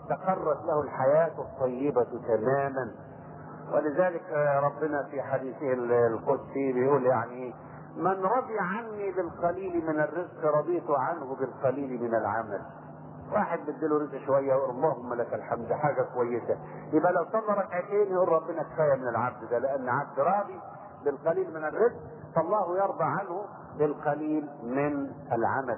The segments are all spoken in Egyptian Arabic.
واستقرت له الحياة الطيبة تماما ولذلك ربنا في حديثه القدسي بيقول يعني من رضي عني بالقليل من الرزق رضيت عنه بالقليل من العمل واحد بديله رزق شويه يقول اللهم لك الحمد حاجه كويسه يبقى لو صلى ركعتين يقول ربنا كفايه من العبد ده لان عبد راضي بالقليل من الرزق فالله يرضى عنه بالقليل من العمل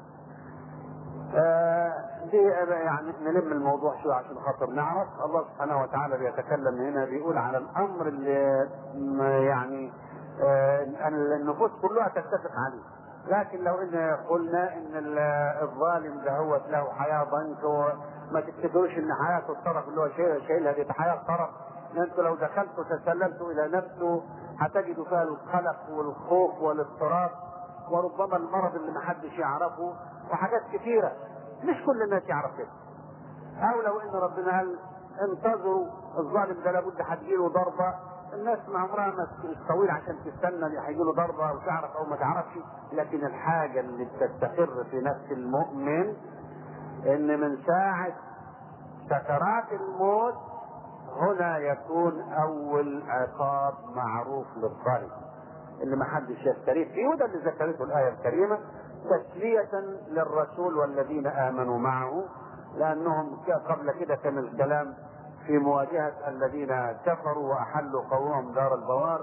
آه دي يعني نلم الموضوع شويه عشان خاطر نعرف الله سبحانه وتعالى بيتكلم هنا بيقول على الامر اللي يعني آه النفوس كلها تتفق عليه لكن لو ان قلنا ان الظالم ده هو له حياه ضنك وما تفتكروش ان حياته الطرف اللي هو شايلها دي حياه طرف انتوا لو دخلتوا تسللتوا الى نفسه هتجدوا فيها القلق والخوف والاضطراب وربما المرض اللي محدش يعرفه وحاجات كثيره مش كل الناس يعرف كده او لو ان ربنا قال انتظروا الظالم ده لابد هتجيله ضربه الناس ما عمرها ما طويل عشان تستنى هيجي له ضربه او تعرف او ما تعرفش لكن الحاجه اللي بتستقر في نفس المؤمن ان من ساعه سكرات الموت هنا يكون اول عقاب معروف للظالم اللي ما حدش يستريح فيه وده اللي ذكرته الايه الكريمه تسليه للرسول والذين امنوا معه لانهم قبل كده كان الكلام في مواجهة الذين كفروا وأحلوا قومهم دار البوار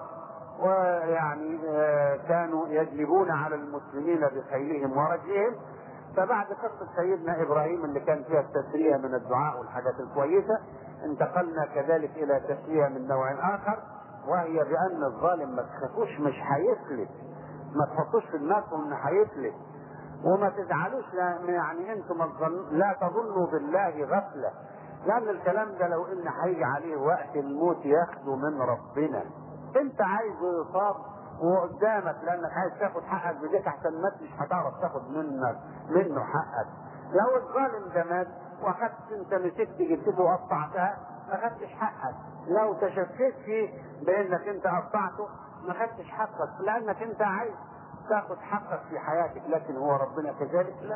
ويعني كانوا يجلبون على المسلمين بخيلهم ورجلهم فبعد قصة سيدنا إبراهيم اللي كان فيها التسلية من الدعاء والحاجات الكويسة انتقلنا كذلك إلى تسلية من نوع آخر وهي بأن الظالم ما تخافوش مش هيفلت ما تحطوش في دماغكم إنه هيفلت وما تزعلوش يعني انتم لا تظنوا بالله غفله لان الكلام ده لو ان هيجي عليه وقت الموت ياخده من ربنا انت عايز يصاب وقدامك لانك عايز تاخد حقك بايديك احسن ما مش هتعرف تاخد منك منه حقك لو الظالم ده مات واخدت انت مسكت جبتته وقطعتها ما خدتش حقك لو تشفيت فيه بانك انت قطعته ما خدتش حقك لانك انت عايز تاخد حقك في حياتك لكن هو ربنا كذلك لا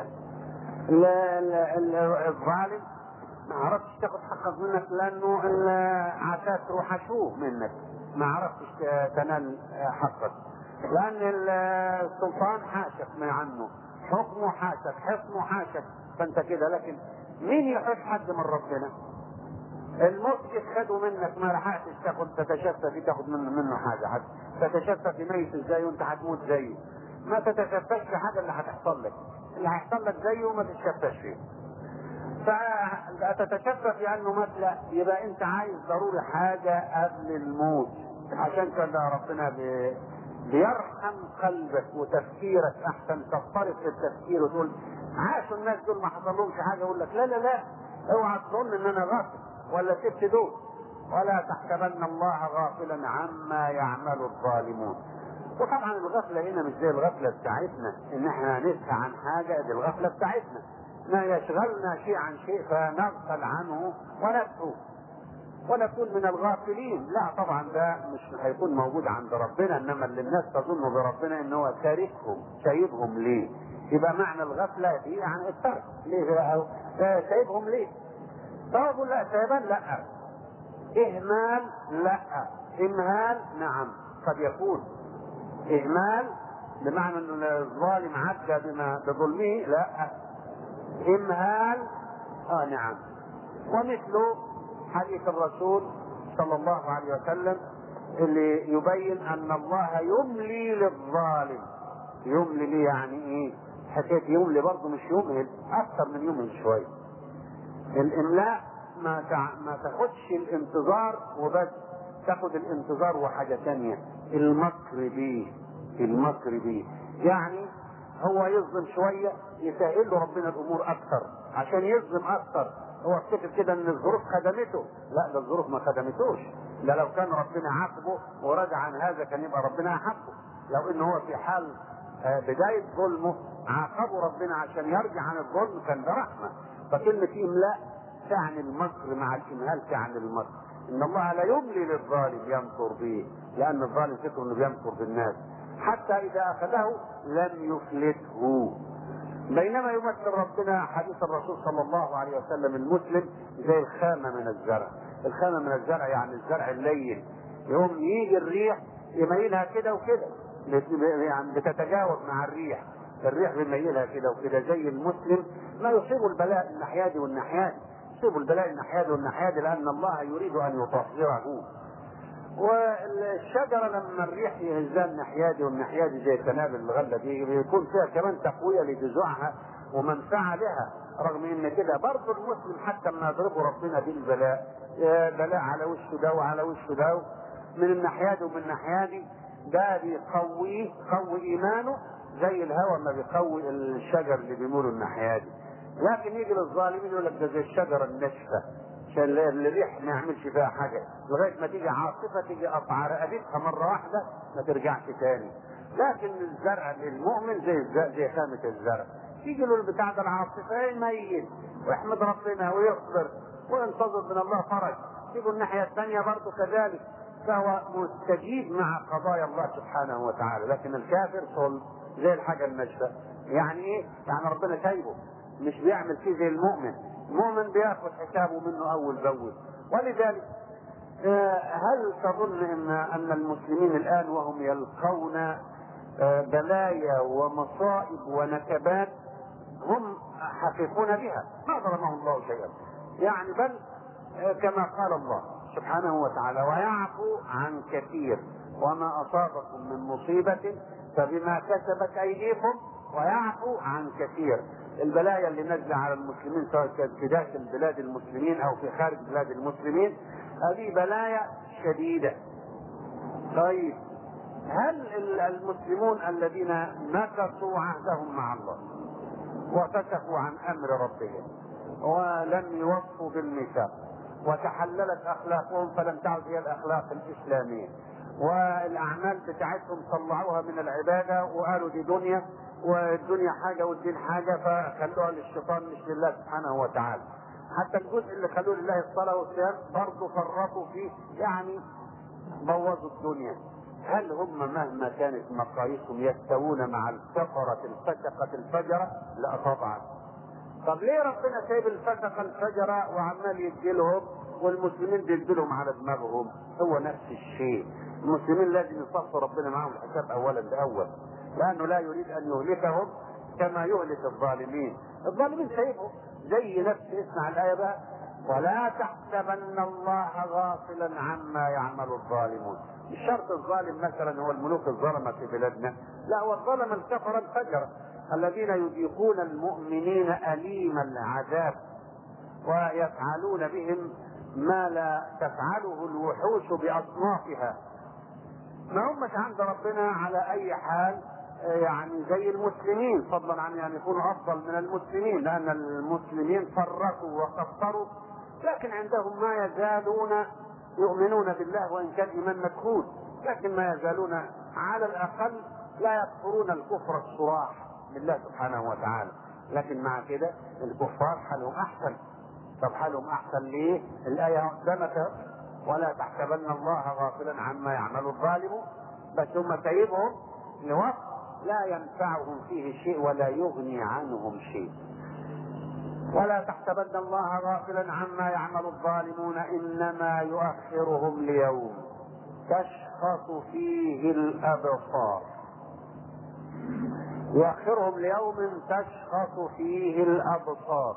لا, لا, لا الظالم ما عرفتش تاخد حقك منك لانه العتاة وحشوه منك ما عرفتش تنال حقك لان السلطان حاشك من عنه حكمه حاشك حكمه حاشك فانت كده لكن مين يحب حد من ربنا الموت خده منك ما لحقتش تاخد تتشفى فيه تاخد منه منه حاجه حد تتشفى في ميت ازاي وانت هتموت زيه ما تتشفاش في حاجه اللي هتحصل لك اللي هيحصل لك زيه وما تتشفاش فيه فتتشفى في انه مات لا يبقى انت عايز ضروري حاجه قبل الموت عشان كده ربنا بي بيرحم قلبك وتفكيرك احسن تضطرب في التفكير وتقول عاشوا الناس دول ما حصلهمش حاجه يقول لك لا لا لا اوعى تظن ان انا غافل ولا سبت دول ولا تحسبن الله غافلا عما يعمل الظالمون وطبعا الغفله هنا مش زي الغفله بتاعتنا ان احنا نسهى عن حاجه دي الغفله بتاعتنا ما يشغلنا شيء عن شيء فنغفل عنه ونترك ونكون من الغافلين لا طبعا ده مش هيكون موجود عند ربنا انما اللي الناس تظن بربنا ان هو تاركهم سايبهم ليه يبقى معنى الغفله دي يعني الترك ليه بقى سايبهم ليه طب لا سايبان لا اهمال لا امهال نعم قد يكون اهمال بمعنى ان الظالم عدى بما بظلمه لا امهال اه نعم ومثله حديث الرسول صلى الله عليه وسلم اللي يبين ان الله يملي للظالم يملي ليه يعني ايه حكايه يملي برضه مش يمهل اكثر من يمهل شويه الاملاء ما تع... ما تاخدش الانتظار وبس تاخد الانتظار وحاجه ثانيه المكر بيه المكر بيه يعني هو يظلم شويه يسهل له ربنا الامور اكثر عشان يظلم اكثر هو افتكر كده ان الظروف خدمته لا ده الظروف ما خدمتوش ده لو كان ربنا عاقبه ورجع عن هذا كان يبقى ربنا احبه لو ان هو في حال بدايه ظلمه عاقبه ربنا عشان يرجع عن الظلم كان ده رحمه فكلمه املاء تعني المكر مع الامهال تعني المكر ان الله لا يملي للظالم يمكر به لان الظالم فكره انه بيمكر بالناس حتى اذا اخذه لم يفلته بينما يمثل ربنا حديث الرسول صلى الله عليه وسلم المسلم زي الخامة من الزرع الخامة من الزرع يعني الزرع اللين يوم يجي الريح يميلها كده وكده يعني بتتجاوب مع الريح الريح بيميلها كده وكده زي المسلم ما يصيب البلاء الناحية دي والناحية دي يصيب البلاء الناحية دي والناحية دي لأن الله يريد أن يطهره والشجرة لما الريح يهزها الناحية دي والناحية دي زي التنابل الغلة دي بيكون فيها كمان تقوية لجذوعها ومنفعة لها رغم ان كده برضه المسلم حتى ما يضربه ربنا بالبلاء بلاء على وشه ده وعلى وشه ده من الناحية دي ومن الناحية دي ده بيقويه قوي ايمانه زي الهواء ما بيقوي الشجر اللي بيمر الناحية دي لكن يجي للظالمين يقول لك ده زي الشجرة الناشفة عشان الريح ما يعملش فيها حاجة لغاية ما تيجي عاصفة تيجي قطع رقبتها مرة واحدة ما ترجعش تاني لكن الزرع للمؤمن زي الزرع زي خامة الزرع تيجي له البتاع ده العاصفة يميل ويحمد ربنا ويصبر وينتظر من الله فرج تيجي الناحية الثانية برضه كذلك فهو مستجيب مع قضايا الله سبحانه وتعالى لكن الكافر صلب زي الحاجة الناشفة يعني ايه؟ يعني ربنا سايبه مش بيعمل فيه زي المؤمن المؤمن بياخد حسابه منه اول باول ولذلك هل تظن ان ان المسلمين الان وهم يلقون بلايا ومصائب ونكبات هم حقيقون بها ما ظلمهم الله شيئا يعني بل كما قال الله سبحانه وتعالى ويعفو عن كثير وما اصابكم من مصيبه فبما كسبت ايديكم ويعفو عن كثير البلايا اللي نزل على المسلمين سواء كانت في داخل بلاد المسلمين او في خارج بلاد المسلمين هذه بلايا شديدة طيب هل المسلمون الذين نكثوا عهدهم مع الله وفسخوا عن امر ربهم ولم يوفوا بالميثاق وتحللت اخلاقهم فلم تعد هي الاخلاق الاسلاميه والاعمال بتاعتهم طلعوها من العباده وقالوا دي دنيا والدنيا حاجه والدين حاجه فخلوها للشيطان مش لله سبحانه وتعالى. حتى الجزء اللي خلوه لله الصلاه والصيام برضه فرطوا فيه يعني بوظوا الدنيا. هل هم مهما كانت مقاييسهم يستوون مع الكفرة الفسقة الفجرة؟ لا طبعا. طب ليه ربنا سايب الفسقة الفجرة وعمال يديلهم والمسلمين بيديلهم على دماغهم؟ هو نفس الشيء. المسلمين لازم يصفوا ربنا معهم الحساب اولا باول. لانه لا يريد ان يهلكهم كما يهلك الظالمين الظالمين سيبهم زي نفس اسمع الايه بقى ولا تحسبن الله غافلا عما يعمل الظالمون مش شرط الظالم مثلا هو الملوك الظلمه في بلادنا لا هو الظلم الكفر الفجر الذين يذيقون المؤمنين اليم العذاب ويفعلون بهم ما لا تفعله الوحوش باصنافها ما همش عند ربنا على اي حال يعني زي المسلمين فضلا عن ان يكونوا افضل من المسلمين لان المسلمين فرقوا وكفروا لكن عندهم ما يزالون يؤمنون بالله وان كان ايمان مدخول لكن ما يزالون على الاقل لا يكفرون الكفر الصراح بالله سبحانه وتعالى لكن مع كده الكفار حالهم احسن طب حالهم احسن ليه؟ الايه قدامك ولا تحسبن الله غافلا عما يعمل الظالم بس هم سايبهم لوقت لا ينفعهم فيه شيء ولا يغني عنهم شيء ولا تحسبن الله غافلا عما يعمل الظالمون انما يؤخرهم ليوم تشخص فيه الابصار يؤخرهم ليوم تشخص فيه الابصار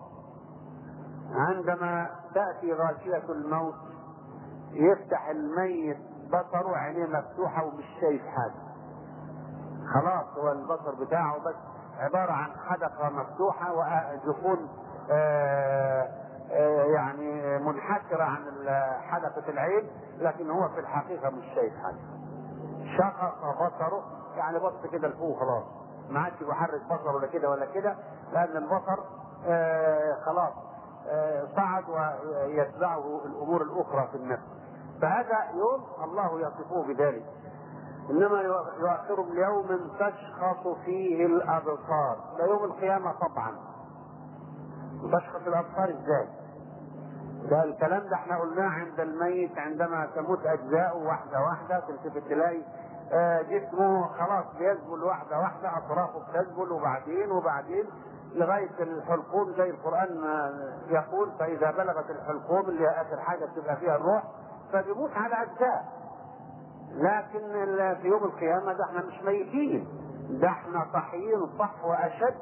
عندما تاتي غاشيه الموت يفتح الميت بصره عينيه مفتوحه ومش شايف حاجه خلاص هو البصر بتاعه بس عبارة عن حدقة مفتوحة وجفون آآ آآ يعني منحسرة عن حدقة العين لكن هو في الحقيقة مش شايف حاجة شقق بصره يعني بص كده لفوق خلاص ما عادش بيحرك بصره ولا كده ولا كده لأن البصر خلاص صعد ويتبعه الأمور الأخرى في النفس فهذا يوم الله يصفه بذلك انما يؤخرهم ليوم تشخص فيه الابصار ده يوم القيامه طبعا تشخص الابصار ازاي ده الكلام ده احنا قلناه عند الميت عندما تموت اجزاؤه واحده واحده تلتفت تلاقي آه، جسمه خلاص بيذبل واحده واحده اطرافه بتذبل وبعدين وبعدين لغايه الحلقوم زي القران آه، يقول فاذا بلغت الحلقوم اللي هي اخر حاجه بتبقى فيها الروح فبيموت على اجزاء لكن ال- في يوم القيامه ده احنا مش ميتين ده احنا صحيين صحوه اشد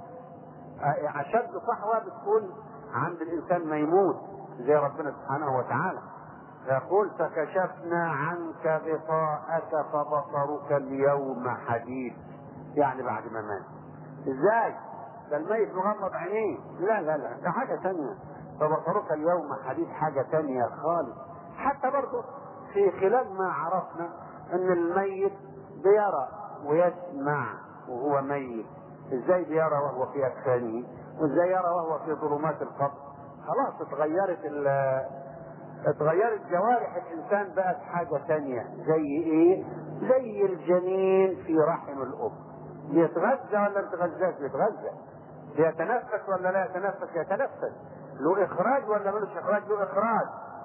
آه، اشد صحوه بتكون عند الانسان ما يموت زي ربنا سبحانه وتعالى يقول فكشفنا عنك غطاءك فبصرك اليوم حديد يعني بعد ما مات ازاي ده الميت مغمض عينيه لا لا لا ده حاجه ثانيه فبصرك اليوم حديد حاجه ثانيه خالص حتى برضه في خلال ما عرفنا ان الميت بيرى ويسمع وهو ميت ازاي بيرى وهو في اكفانه وازاي يرى وهو في ظلمات القبر خلاص اتغيرت ال- اتغيرت جوارح الانسان بقت حاجه تانية زي ايه زي الجنين في رحم الام بيتغذى ولا ما بيتغذاش بيتغذى بيتنفس ولا لا يتنفس يتنفس له اخراج ولا ملوش اخراج له اخراج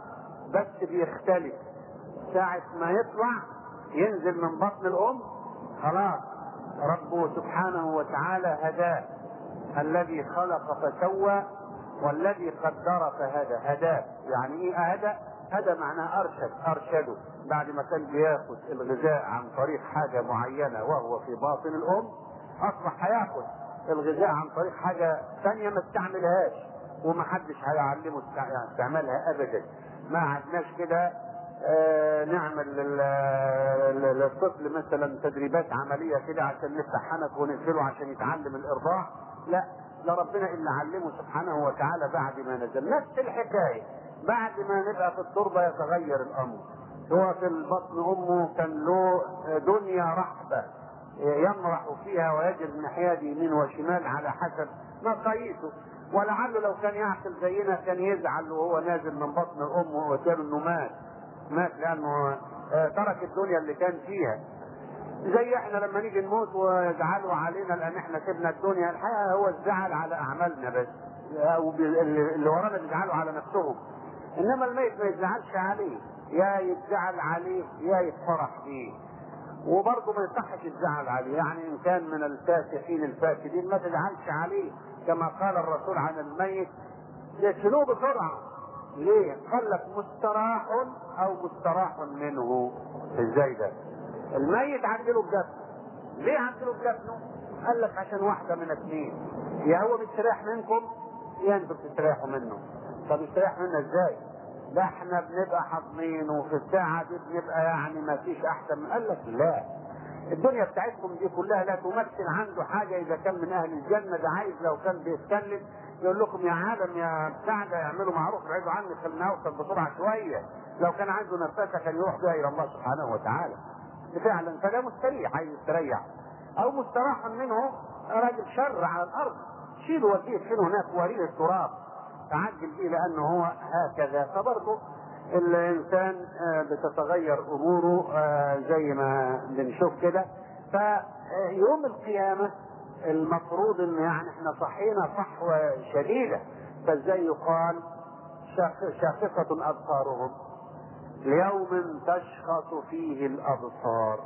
بس بيختلف ساعة ما يطلع ينزل من بطن الام خلاص ربه سبحانه وتعالى هداه الذي خلق فسوى والذي قدر فهدى هداه يعني ايه هدى هدى معناه ارشد ارشده بعد ما كان بياخد الغذاء عن طريق حاجه معينه وهو في باطن الام اصبح هياخد الغذاء عن طريق حاجه ثانيه ما استعملهاش ومحدش هيعلمه استع- استعمالها ابدا ما عدناش كده آه، نعمل لل- لل- للطفل مثلا تدريبات عمليه كده عشان نفتح حنك وننزله عشان يتعلم الارضاع لا لا ربنا الا علمه سبحانه وتعالى بعد ما نزل نفس الحكايه بعد ما نبقى في التربه يتغير الامر هو في البطن امه كان له دنيا رحبه يمرح فيها ويجد من ناحيه يمين وشمال على حسب مقاييسه ولعله لو كان يعقل زينا كان يزعل وهو نازل من بطن امه وكان انه مات مات لانه آه، ترك الدنيا اللي كان فيها زي احنا لما نيجي نموت ويزعلوا علينا لان احنا سيبنا الدنيا الحقيقه هو الزعل على اعمالنا بس او بي- اللي اللي ورانا بيزعلوا على نفسهم انما الميت ما يزعلش عليه يا يتزعل عليه يا يتفرح فيه وبرضه ما يصحش الزعل عليه يعني ان كان من الفاسقين الفاسدين ما تزعلش عليه كما قال الرسول عن الميت يشيلوه بسرعه ليه؟ قال لك مستراح او مستراح منه ازاي ده؟ الميت عدله بجسمه ليه عدله بجسمه؟ قال لك عشان واحده من اثنين يا هو بيستريح منكم يا انتوا بتستريحوا منه طب يستريح منا ازاي؟ ده احنا بنبقى حاضنين وفي الساعه دي بنبقى يعني ما فيش احسن من قال لك لا الدنيا بتاعتكم دي كلها لا تمثل عنده حاجه اذا كان من اهل الجنه ده عايز لو كان بيتكلم يقول لكم يا عالم يا بتاع ده اعملوا معروف ابعدوا عني خلينا اوصل بسرعه شويه لو كان عنده نفاسه كان يروح بها الى الله سبحانه وتعالى فعلا فده مستريح عايز يستريح او مستراحا منه راجل شر على الارض شيله وديه فين هناك وريه التراب تعجل به لانه هو هكذا فبرضه الانسان آه، بتتغير اموره آه، زي ما بنشوف كده فيوم القيامه المفروض ان يعني احنا صحينا صحوه شديده فازاي يقال شاخ- شاخصه ابصارهم ليوم تشخص فيه الابصار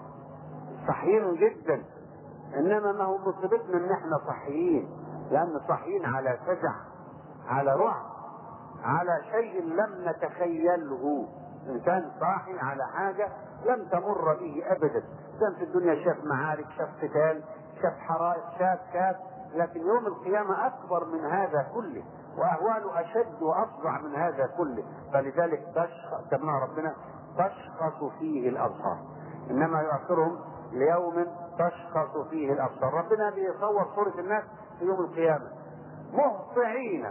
صحيين جدا انما ما هو مصيبتنا ان احنا صحيين لان صحيين على فزع على رعب على شيء لم نتخيله انسان صاحي على حاجه لم تمر به ابدا كان في الدنيا شاف معارك شاف قتال شاف حرائق شاف شاف لكن يوم القيامه اكبر من هذا كله واهواله اشد وافظع من هذا كله فلذلك تشخص سماه ربنا تشخص فيه الابصار انما يؤخرهم ليوم تشخص فيه الابصار ربنا بيصور صوره الناس في يوم القيامه مهطعين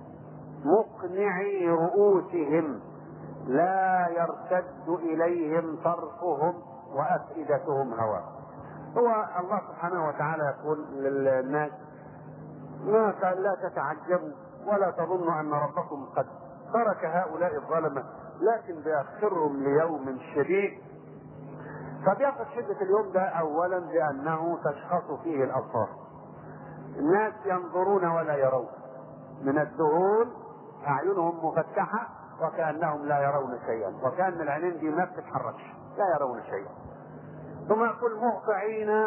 مقنعي رؤوسهم لا يرتد اليهم طرفهم وافئدتهم هواء هو الله سبحانه وتعالى يقول للناس ما كان لا تتعجبوا ولا تظنوا ان ربكم قد ترك هؤلاء الظلمه لكن بيأخرهم ليوم شديد فبياخذ شدة اليوم ده أولا بأنه تشخص فيه الأبصار الناس ينظرون ولا يرون من الذهول أعينهم مفتحة وكأنهم لا يرون شيئا وكأن العينين دي ما بتتحركش لا يرون شيئا ثم يقول مهطعين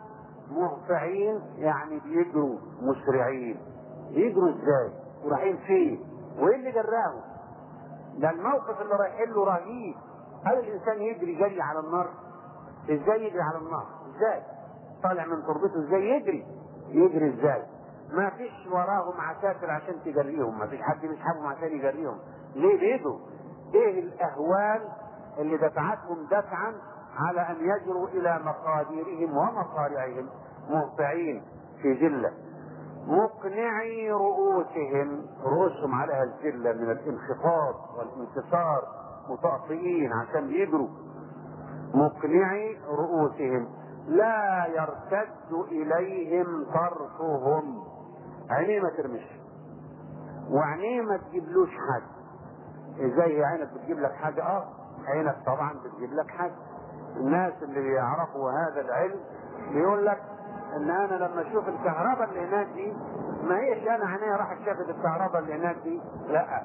مهطعين يعني بيجروا مسرعين يجروا ازاي ورايحين فين وايه اللي جراهم ده الموقف اللي رايحين له رهيب هل الانسان يجري جري على النار ازاي يجري على النار ازاي طالع من تربته ازاي يجري يجري ازاي ما فيش وراهم عساكر عشان تجريهم ما فيش حد يسحبهم عشان يجريهم ليه بيجوا ايه الاهوال اللي دفعتهم دفعا على ان يجروا الى مقاديرهم ومصارعهم مهطعين في ذله مقنعي رؤوسهم رؤوسهم عليها الذله من الانخفاض والانكسار متأطئين عشان يجروا مقنعي رؤوسهم لا يرتد اليهم طرفهم عينيه ما ترمش وعينيه ما تجيبلوش حاجه ازاي عينك بتجيب لك حاجه اه عينك طبعا بتجيب لك حاجه الناس اللي بيعرفوا هذا العلم بيقول لك ان انا لما اشوف الكهرباء اللي هناك دي ما هيش انا عينيا راحت شافت الكهرباء اللي هناك دي لا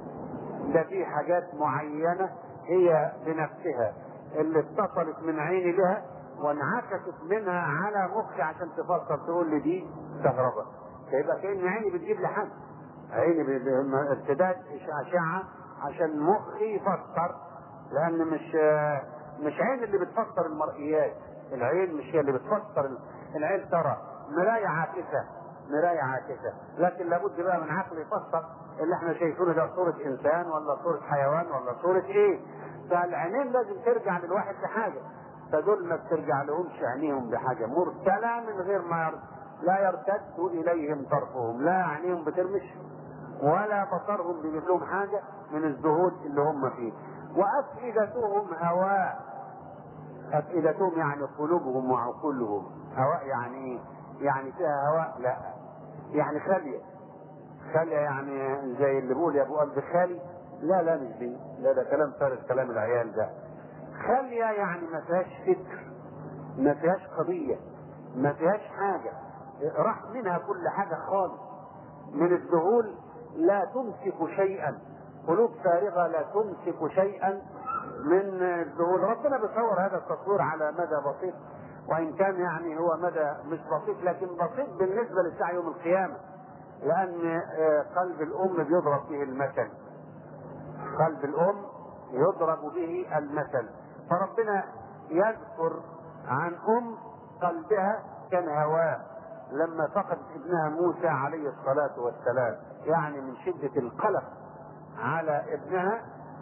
ده في حاجات معينه هي بنفسها اللي اتصلت من عيني بها وانعكست منها على مخي عشان تفكر تقول لي دي كهرباء فيبقى كان عيني بتجيب لي حاجه عيني ارتداد اشعه عشان مخي يفسر لان مش مش عين اللي بتفسر المرئيات العين مش هي اللي بتفسر العين ترى مراية عاكسة مراية عاكسة لكن لابد بقى من عقل يفسر اللي احنا شايفينه ده صورة انسان ولا صورة حيوان ولا صورة ايه فالعينين لازم ترجع للواحد بحاجة فدول ما بترجع لهمش عينيهم بحاجة مرسلة من غير ما يرد لا يرتد اليهم طرفهم لا عينيهم بترمش ولا بصرهم بيجيب لهم حاجة من الزهود اللي هم فيه وأفئدتهم هواء أفئدتهم يعني قلوبهم وعقولهم هواء يعني ايه؟ يعني فيها هواء لا يعني خالية خالية يعني زي اللي بيقول يا ابو قلب خالي لا لا مش دي لا ده كلام فارغ كلام العيال ده خالية يعني ما فيهاش فكر ما فيهاش قضية ما فيهاش حاجة راح منها كل حاجة خالص من الذهول لا تمسك شيئا قلوب فارغة لا تمسك شيئا من الذهول ربنا بيصور هذا التصوير على مدى بسيط وان كان يعني هو مدى مش بسيط لكن بسيط بالنسبه لساعة يوم القيامه لان قلب الام بيضرب به المثل قلب الام يضرب به المثل فربنا يذكر عن ام قلبها كان هواء لما فقد ابنها موسى عليه الصلاه والسلام يعني من شده القلق على ابنها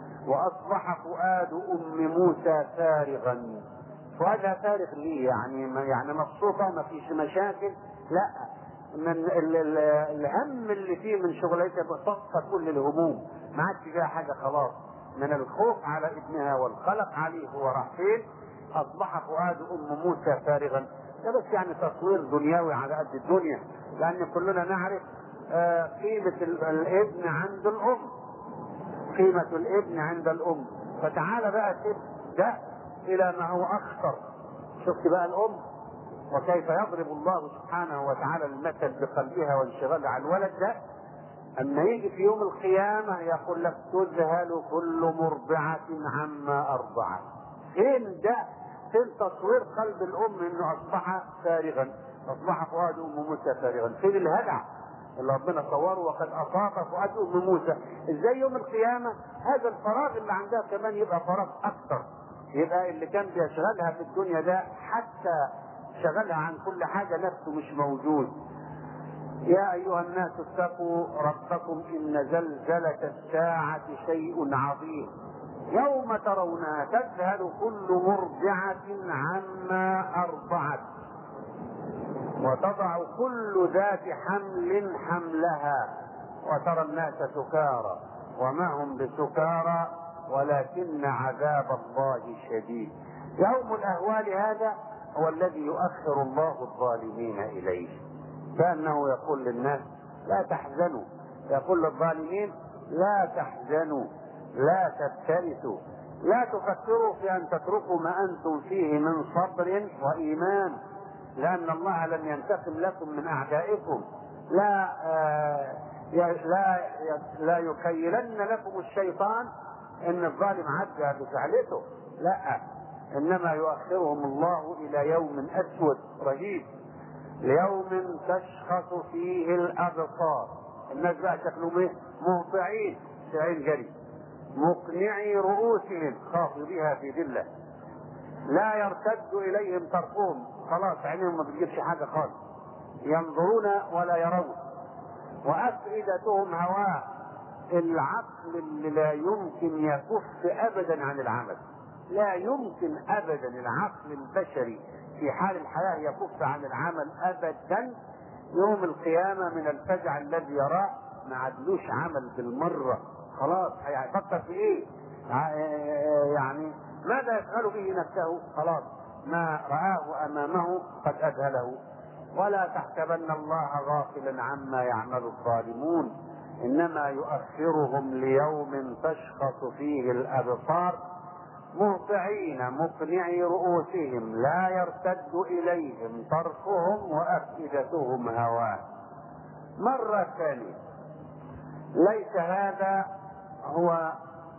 واصبح فؤاد ام موسى فارغا فؤادها فارغ ليه يعني ما يعني مبسوطه ما فيش مشاكل لا من ال ال الهم اللي فيه من شغلتها بتصفى كل الهموم ما عادش فيها حاجه خلاص من الخوف على ابنها والقلق عليه هو راح فين اصبح فؤاد ام موسى فارغا ده بس يعني تصوير دنيوي على قد الدنيا لان كلنا نعرف آه قيمه الابن عند الام قيمة الابن عند الأم فتعال بقى تبدأ إلى ما هو أخطر شفت بقى الأم وكيف يضرب الله سبحانه وتعالى المثل بقلبها وانشغالها على الولد ده أما يجي في يوم القيامة يقول لك تذهل كل مرضعة عما أرضعت فين ده فين تصوير قلب الأم إنه أصبح فارغا أصبح فؤاد أم موسى فارغا فين الهدع اللي ربنا صوره وقد اطاق فؤاد ام موسى ازاي يوم القيامه هذا الفراغ اللي عندها كمان يبقى فراغ اكثر يبقى اللي كان بيشغلها في الدنيا ده حتى شغلها عن كل حاجه نفسه مش موجود يا ايها الناس اتقوا ربكم ان زلزله الساعه شيء عظيم يوم ترونها تذهل كل مرضعه عما ارضعت وتضع كل ذات حمل حملها وترى الناس سكارى وما هم بسكارى ولكن عذاب الله شديد يوم الاهوال هذا هو الذي يؤخر الله الظالمين اليه كانه يقول للناس لا تحزنوا يقول للظالمين لا تحزنوا لا تبتئسوا لا تفكروا في ان تتركوا ما انتم فيه من صبر وايمان لأن الله لم ينتقم لكم من أعدائكم لا آه لا لا يكيلن لكم الشيطان ان الظالم عدى بفعلته لا انما يؤخرهم الله الى يوم اسود رهيب ليوم تشخص فيه الابصار الناس بقى شكلهم ايه مهطعين شاعين جري مقنعي رؤوسهم خافضيها في ذله لا يرتد اليهم طرفهم خلاص عينيهم ما بتجيبش حاجه خالص ينظرون ولا يرون وافئدتهم هواء العقل اللي لا يمكن يكف ابدا عن العمل لا يمكن ابدا العقل البشري في حال الحياه يكف عن العمل ابدا يوم القيامه من الفزع الذي يراه ما عدلوش عمل بالمره خلاص هيفكر في ايه يعني ماذا يفعل به نفسه خلاص ما رآه أمامه قد أذهله ولا تحسبن الله غافلا عما يعمل الظالمون إنما يؤخرهم ليوم تشخص فيه الأبصار مهطعين مقنعي رؤوسهم لا يرتد إليهم طرفهم وأفئدتهم هواء مرة ثانية ليس هذا هو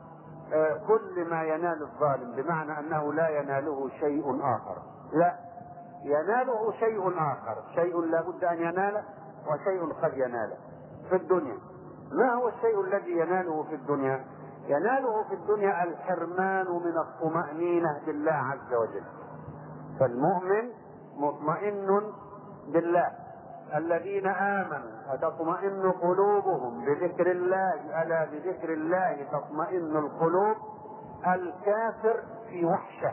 كل ما ينال الظالم بمعنى انه لا يناله شيء اخر لا يناله شيء اخر شيء لا بد ان يناله وشيء قد يناله في الدنيا ما هو الشيء الذي يناله في الدنيا يناله في الدنيا الحرمان من الطمأنينة بالله عز وجل فالمؤمن مطمئن بالله الذين آمنوا وتطمئن قلوبهم بذكر الله ألا بذكر الله تطمئن القلوب الكافر في وحشة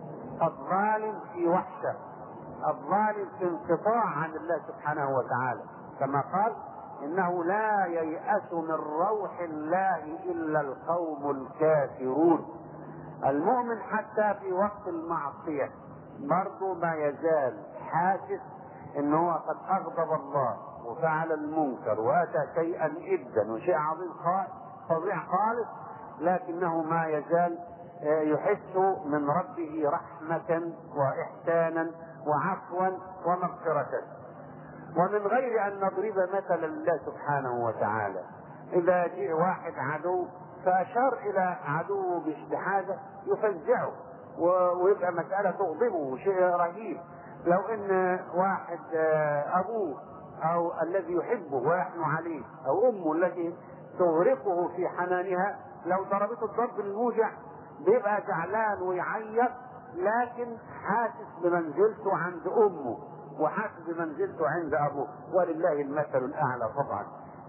الظالم في وحشة الظالم في انقطاع عن الله سبحانه وتعالى كما قال إنه لا ييأس من روح الله إلا القوم الكافرون المؤمن حتى في وقت المعصية برضه ما يزال حاسس ان هو قد اغضب الله وفعل المنكر واتى شيئا جدا وشيء عظيم فظيع خالص لكنه ما يزال يحس من ربه رحمة وإحسانا وعفوا ومغفرة ومن غير أن نضرب مثلا لله سبحانه وتعالى إذا جاء واحد عدو فأشار إلى عدوه بحاجة يفزعه ويبقى مسألة تغضبه شيء رهيب لو ان واحد ابوه او الذي يحبه ويحنو عليه او امه التي تغرقه في حنانها لو ضربته الضرب الموجع بيبقى زعلان ويعيط لكن حاسس بمنزلته عند امه وحاسس بمنزلته عند ابوه ولله المثل الاعلى طبعا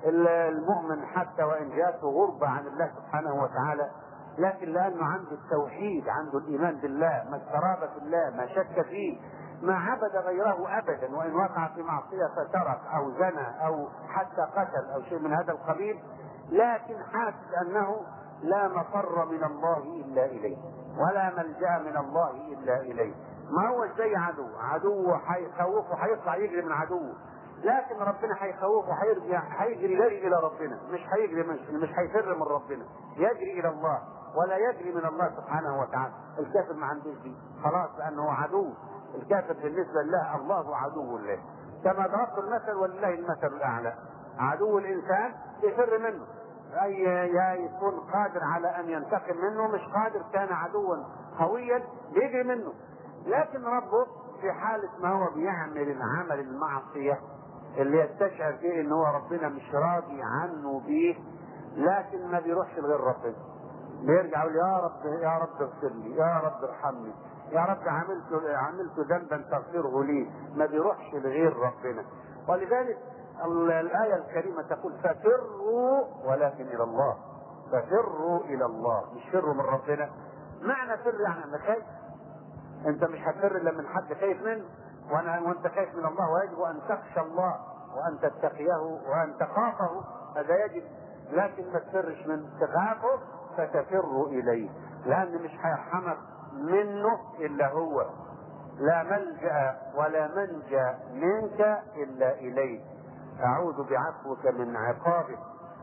المؤمن حتى وان جاءته غربه عن الله سبحانه وتعالى لكن لانه عنده التوحيد عنده الايمان بالله ما استراب في الله ما شك فيه ما عبد غيره ابدا وان وقع في معصيه فترك او زنى او حتى قتل او شيء من هذا القبيل لكن حاسس انه لا مفر من الله الا اليه ولا ملجا من الله الا اليه ما هو زي عدو عدو هيخوفه هيطلع يجري من عدوه لكن ربنا هيخوفه هيرجع هيجري يجري الى ربنا مش هيجري مش, مش هيفر من ربنا يجري الى الله ولا يجري من الله سبحانه وتعالى الكافر ما عندوش دي خلاص لانه عدو الكافر بالنسبه لله الله عدو له كما ضربت المثل ولله المثل الاعلى عدو الانسان يفر منه اي يا يكون قادر على ان ينتقم منه مش قادر كان عدوا قويا بيجري منه لكن ربه في حالة ما هو بيعمل العمل المعصية اللي يستشعر فيه ان هو ربنا مش راضي عنه بيه لكن ما بيروحش لغير ربنا بيرجع يقول يا رب يا رب اغفر لي يا رب ارحمني يا رب عملت عملت ذنبا تغفره لي ما بيروحش لغير ربنا ولذلك الآية الكريمة تقول ففروا ولكن إلى الله ففروا إلى الله مش فروا من ربنا معنى فر يعني أنا خايف أنت مش هتفر إلا من حد خايف منه وأنا وأنت خايف من الله ويجب أن تخشى الله وأن تتقيه وأن تخافه هذا يجب لكن ما تفرش من تخافه فتفر إليه لأن مش هيرحمك منه إلا هو لا ملجأ ولا منجا منك إلا إليه أعوذ بعفوك من عقابك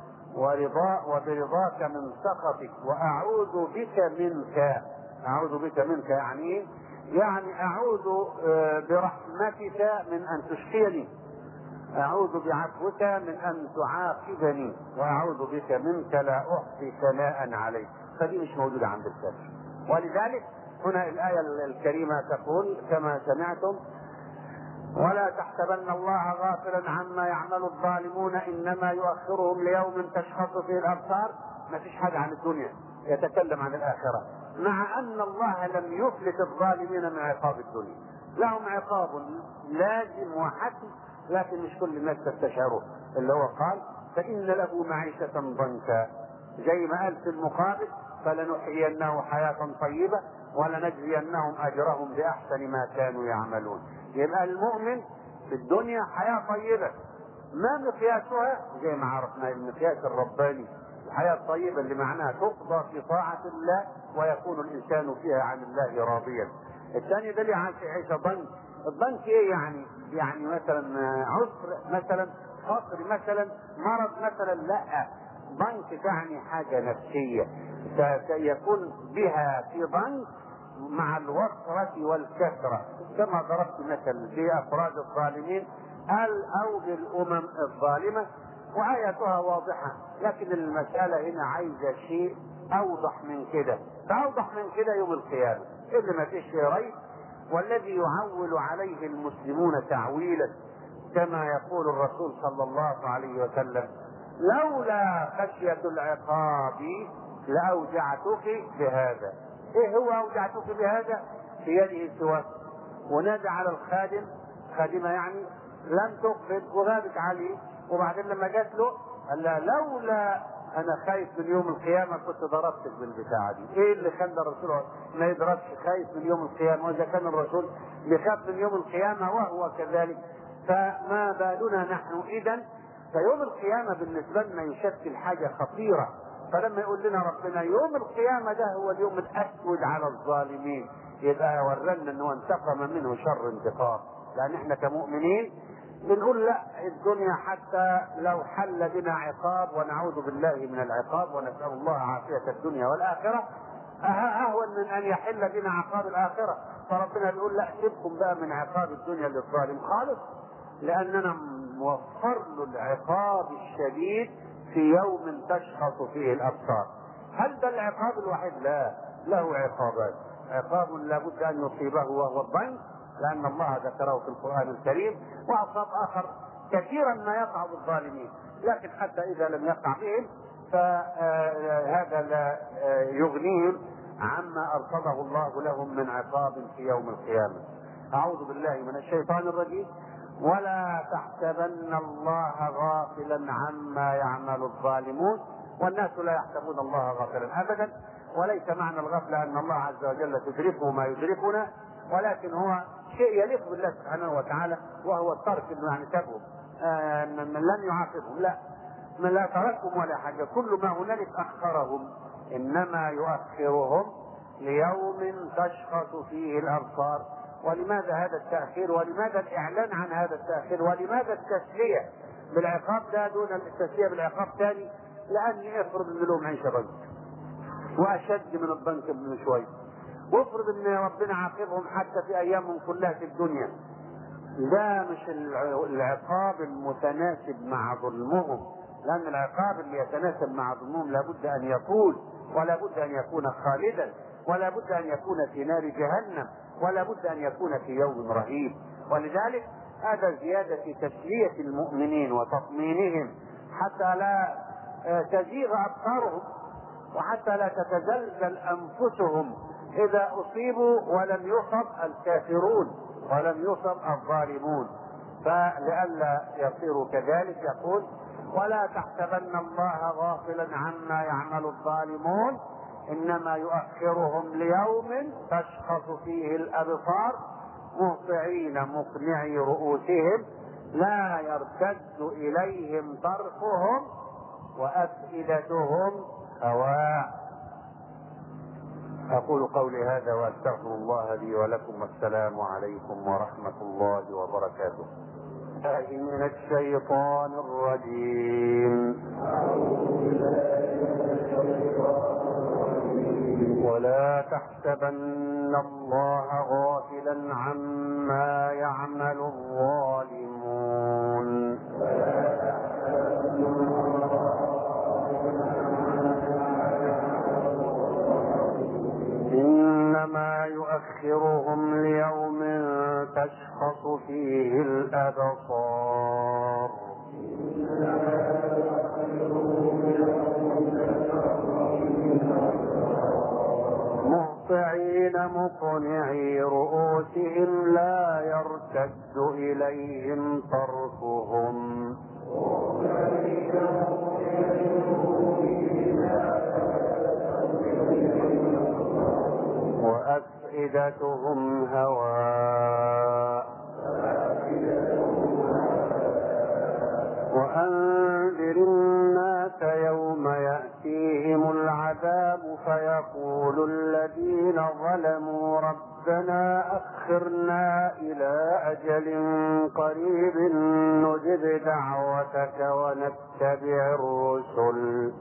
ورضا وبرضاك من سخطك وأعوذ بك منك أعوذ بك منك يعني إيه؟ يعني أعوذ برحمتك من أن تشقيني أعوذ بعفوك من أن تعاقبني وأعوذ بك منك لا أحصي ثناء عليك فدي مش موجودة عند الكافر ولذلك هنا الآية الكريمة تقول كما سمعتم ولا تحسبن الله غافلا عما يعمل الظالمون انما يؤخرهم ليوم تشخص فيه الابصار ما فيش حاجه عن الدنيا يتكلم عن الاخره مع ان الله لم يفلت الظالمين من عقاب الدنيا لهم عقاب لازم وحتم لكن مش كل الناس تستشعره اللي هو قال فان له معيشه ضنكا زي ما قال في المقابل فلنحيينه حياه طيبه ولنجزينهم اجرهم باحسن ما كانوا يعملون يبقى المؤمن في الدنيا حياه طيبه ما مقياسها زي ما عرفنا المقياس الرباني الحياه الطيبه اللي معناها تقضى في طاعه الله ويكون الانسان فيها عن الله راضيا الثاني ده اللي عايش عيشه ضنك الضنك ايه يعني؟ يعني مثلا عسر مثلا فقر مثلا مرض مثلا لا ضنك تعني حاجه نفسيه يكون بها في ضنك مع الوفرة والكثرة كما ضربت مثل في أفراد الظالمين قال أو بالأمم الظالمة وآياتها واضحة لكن المسألة هنا عايزة شيء أوضح من كده فأوضح من كده يوم القيامة اللي ما فيش ريب والذي يعول عليه المسلمون تعويلا كما يقول الرسول صلى الله عليه وسلم لولا خشية العقاب لأوجعتك بهذا ايه هو أوجعتك بهذا في يده سواك ونادى على الخادم خادمة يعني لم تقبل وغابت عليه وبعدين لما جات له قال لها لولا انا خايف من يوم القيامه كنت ضربتك بالبتاعه دي، ايه اللي خلى الرسول ما يضربش خايف من يوم القيامه واذا كان الرسول بيخاف من يوم القيامه وهو كذلك فما بالنا نحن اذا فيوم القيامه بالنسبه لنا يشكل حاجه خطيره فلما يقول لنا ربنا يوم القيامه ده هو اليوم الاسود على الظالمين يبقى ورنا انه انتقم منه شر انتقام لان احنا كمؤمنين بنقول لا الدنيا حتى لو حل بنا عقاب ونعوذ بالله من العقاب ونسأل الله عافية الدنيا والآخرة أهون من أن يحل بنا عقاب الآخرة فربنا بيقول لا سيبكم بقى من عقاب الدنيا للظالم خالص لأننا موفر له العقاب الشديد في يوم تشخص فيه الأبصار هل ده العقاب الوحيد؟ لا له عقابات عقاب لابد أن يصيبه وهو الضنك لأن الله ذكره في القرآن الكريم وعقاب آخر كثيرا ما يقع بالظالمين لكن حتى إذا لم يقع بهم فهذا لا يغنيهم عما أرصده الله لهم من عقاب في يوم القيامة أعوذ بالله من الشيطان الرجيم ولا تحسبن الله غافلا عما يعمل الظالمون والناس لا يحسبون الله غافلا أبدا وليس معنى الغفلة أن الله عز وجل تدركه ما يدركنا ولكن هو شيء يليق بالله سبحانه وتعالى وهو الترك انه يعني سابهم آه من لم يعاقبهم لا من لا تركهم ولا حاجه كل ما هنالك اخرهم انما يؤخرهم ليوم تشخص فيه الابصار ولماذا هذا التاخير ولماذا الاعلان عن هذا التاخير ولماذا التسليه بالعقاب ده دون التسليه بالعقاب ثاني لاني افرض ان لهم عيشه بنك واشد من البنك من شوي وافرض ان ربنا عاقبهم حتى في ايامهم كلها في الدنيا ده مش العقاب المتناسب مع ظلمهم لان العقاب اللي يتناسب مع ظلمهم لابد ان يطول ولا بد ان يكون خالدا ولا بد ان يكون في نار جهنم ولا بد ان يكون في يوم رهيب ولذلك هذا زياده في تسليه المؤمنين وتطمينهم حتى لا تزيغ ابصارهم وحتى لا تتزلزل انفسهم إذا أصيبوا ولم يصب الكافرون ولم يصب الظالمون فلئلا يصيروا كذلك يقول ولا تحسبن الله غافلا عما يعمل الظالمون إنما يؤخرهم ليوم تشخص فيه الأبصار مهطعين مقنعي رؤوسهم لا يرتد إليهم طرفهم وأفئدتهم هواء أقول قولي هذا وأستغفر الله لي ولكم والسلام عليكم ورحمة الله وبركاته من الشيطان الرجيم ولا تحسبن الله غافلا عما يعمل الظالمون وما يؤخرهم ليوم تشخص فيه الأبصار مهطعين مقنعي رؤوسهم لا يرتد إليهم طرفهم وأفئدتهم هواء وأنذر الناس يوم يأتيهم العذاب فيقول الذين ظلموا ربنا أخرنا إلى أجل قريب نجب دعوتك ونتبع الرسل